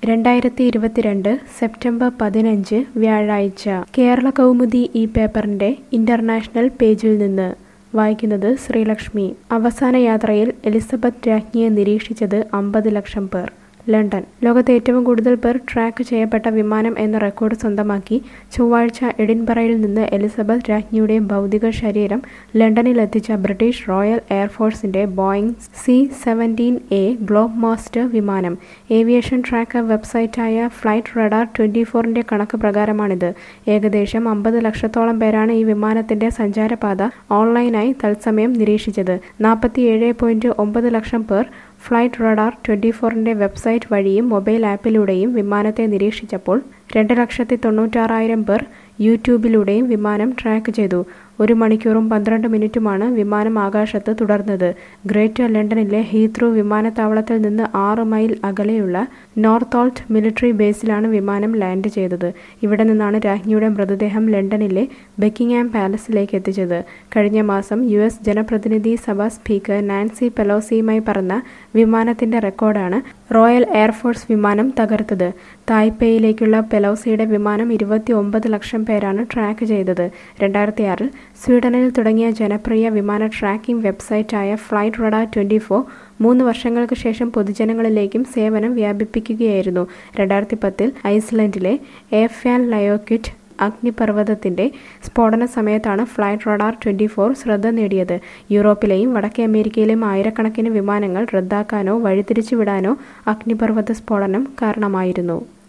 രണ്ടായിരത്തി ഇരുപത്തിരണ്ട് സെപ്റ്റംബർ പതിനഞ്ച് വ്യാഴാഴ്ച കേരള കൗമുദി ഈ പേപ്പറിന്റെ ഇന്റർനാഷണൽ പേജിൽ നിന്ന് വായിക്കുന്നത് ശ്രീലക്ഷ്മി അവസാന യാത്രയിൽ എലിസബത്ത് രാജ്ഞിയെ നിരീക്ഷിച്ചത് അമ്പത് ലക്ഷം പേർ ലണ്ടൻ ലോകത്തെ ഏറ്റവും കൂടുതൽ പേർ ട്രാക്ക് ചെയ്യപ്പെട്ട വിമാനം എന്ന റെക്കോർഡ് സ്വന്തമാക്കി ചൊവ്വാഴ്ച എഡിൻബറയിൽ നിന്ന് എലിസബത്ത് രാജ്ഞിയുടെ ഭൗതിക ശരീരം ലണ്ടനിൽ എത്തിച്ച ബ്രിട്ടീഷ് റോയൽ എയർഫോഴ്സിന്റെ Boeing C seventeen A Globemaster വിമാനം ഏവിയേഷൻ ട്രാക്കർ വെബ്സൈറ്റായ ഫ്ലൈറ്റ് റഡാർ ട്വന്റി ഫോറിന്റെ കണക്ക് പ്രകാരമാണിത് ഏകദേശം അമ്പത് ലക്ഷത്തോളം പേരാണ് ഈ വിമാനത്തിന്റെ സഞ്ചാരപാത ഓൺലൈനായി തത്സമയം നിരീക്ഷിച്ചത് നാൽപ്പത്തിയേഴ് പോയിന്റ് ഒമ്പത് ലക്ഷം പേർ ഫ്ലൈറ്റ് റഡാർ ട്വന്റി ഫോറിന്റെ വെബ്സൈറ്റ് വഴിയും മൊബൈൽ ആപ്പിലൂടെയും വിമാനത്തെ നിരീക്ഷിച്ചപ്പോൾ രണ്ട് ലക്ഷത്തി തൊണ്ണൂറ്റാറായിരം പേർ യൂട്യൂബിലൂടെയും വിമാനം ട്രാക്ക് ചെയ്തു ഒരു മണിക്കൂറും പന്ത്രണ്ട് മിനിറ്റുമാണ് വിമാനം ആകാശത്ത് തുടർന്നത് ഗ്രേറ്റർ ലണ്ടനിലെ ഹീത്രൂ വിമാനത്താവളത്തിൽ നിന്ന് ആറ് മൈൽ അകലെയുള്ള നോർത്തോൾട്ട് മിലിറ്ററി ബേസിലാണ് വിമാനം ലാൻഡ് ചെയ്തത് ഇവിടെ നിന്നാണ് രാജ്ഞിയുടെ മൃതദേഹം ലണ്ടനിലെ ബക്കിംഗ്ഹാം പാലസിലേക്ക് എത്തിച്ചത് കഴിഞ്ഞ മാസം യു എസ് ജനപ്രതിനിധി സഭ സ്പീക്കർ നാൻസി പെലോസിയുമായി പറന്ന വിമാനത്തിന്റെ റെക്കോർഡാണ് റോയൽ എയർഫോഴ്സ് വിമാനം തകർത്തത് തായ്പേയിലേക്കുള്ള പെലോസിയുടെ വിമാനം ഇരുപത്തി ഒമ്പത് ലക്ഷം പേരാണ് ട്രാക്ക് ചെയ്തത് രണ്ടായിരത്തി ആറിൽ സ്വീഡനിൽ തുടങ്ങിയ ജനപ്രിയ വിമാന ട്രാക്കിംഗ് വെബ്സൈറ്റായ ഫ്ലൈറ്റ് റഡാർ ട്വന്റി ഫോർ മൂന്ന് വർഷങ്ങൾക്ക് ശേഷം പൊതുജനങ്ങളിലേക്കും സേവനം വ്യാപിപ്പിക്കുകയായിരുന്നു രണ്ടായിരത്തി പത്തിൽ ഐസ്ലൻഡിലെ എഫ്യാൻ ലയോക്വിറ്റ് അഗ്നിപർവ്വതത്തിന്റെ സ്ഫോടന സമയത്താണ് ഫ്ലൈറ്റ് റഡാർ ട്വന്റി ഫോർ ശ്രദ്ധ നേടിയത് യൂറോപ്പിലെയും വടക്കേ അമേരിക്കയിലെയും ആയിരക്കണക്കിന് വിമാനങ്ങൾ റദ്ദാക്കാനോ വഴിതിരിച്ചുവിടാനോ അഗ്നിപർവ്വത സ്ഫോടനം കാരണമായിരുന്നു